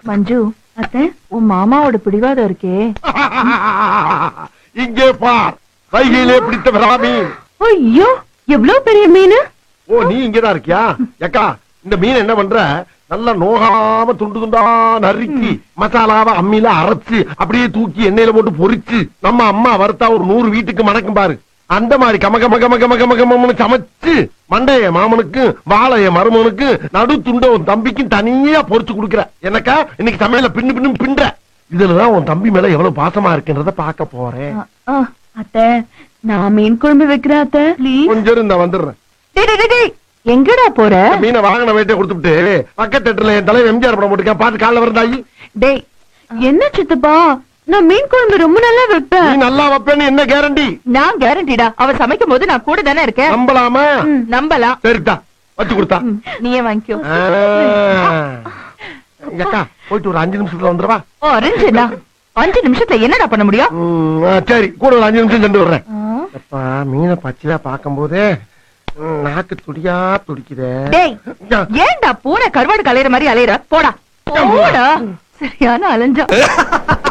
மஞ்சு அத்தை உன் மாமாவோட பிடிவாதம் இருக்கே இங்கே பார் கையிலே பிடித்த பிராமி ஐயோ எவ்வளவு பெரிய மீன் ஓ நீ இங்கதான் இருக்கியா ஏக்கா இந்த மீன் என்ன பண்ற நல்லா நோகாம துண்டு துண்டா நறுக்கி மசாலாவை அம்மியில அரைச்சு அப்படியே தூக்கி எண்ணெயில போட்டு பொரிச்சு நம்ம அம்மா வறுத்தா ஒரு நூறு வீட்டுக்கு மணக்கும் பாரு அந்த மாதிரி கம கம கம கம கம கமன்னு சமைச்சு மண்டைய மாமனுக்கு வாழைய மருமனுக்கு நடு துண்ட உன் தம்பிக்கும் தனியா பொரிச்சு கொடுக்குற எனக்கா இன்னைக்கு சமையல பின்னு பின்னு பின்ற இதுலதான் உன் தம்பி மேல எவ்வளவு பாசமா இருக்குன்றத பார்க்க போறேன் அ, அ, அத்தை நான் மீன் குழம்பு வைக்கிறேன் அத்தை ப்ளீஸ் கொஞ்சம் இரு, இந்த வந்துடுறேன் டேய் டேய், டேய், டேய். எங்கடா போற மீனை வாங்கின வேட்டை கொடுத்துட்டு பக்கத்து தேட்டர்ல என் தலைவர் எம்ஜிஆர் படம் போட்டுருக்கேன் பாத்து காலைல வரந்தாயி டேய் என்ன சித்தப்பா நான் மீன் குழம்பு ரொம்ப நல்லா நீ வைப்பேன் நல்லா வைப்பேன்னு என்ன கேரண்டி நான் கேரண்டிடா அவ சமைக்கும் போது நான் கூட தானே இருக்கேன் நம்பலாமா ம், நம்பலாம் சரிதா வச்சு கொடுத்தா ம், நீயே வாங்கிக்கோ அக்கா போயிட்டு ஒரு அஞ்சு நிமிஷத்துல வந்துருவா ஓ அரைஞ்சா அஞ்சு நிமிஷத்துல என்னடா பண்ண முடியும் ம், ஆ, சரி கூட ஒரு அஞ்சு நிமிஷம் சென்று வர்றேன் ஆ. அப்பா மீனை பச்சையா பார்க்கும் போதே ம், நாக்கு துடியா துடிக்குதே டேய் ஏன்டா பூனை கருவாடு கலையிற மாதிரி அலையிற போடா போடா சரியான அலைஞ்சா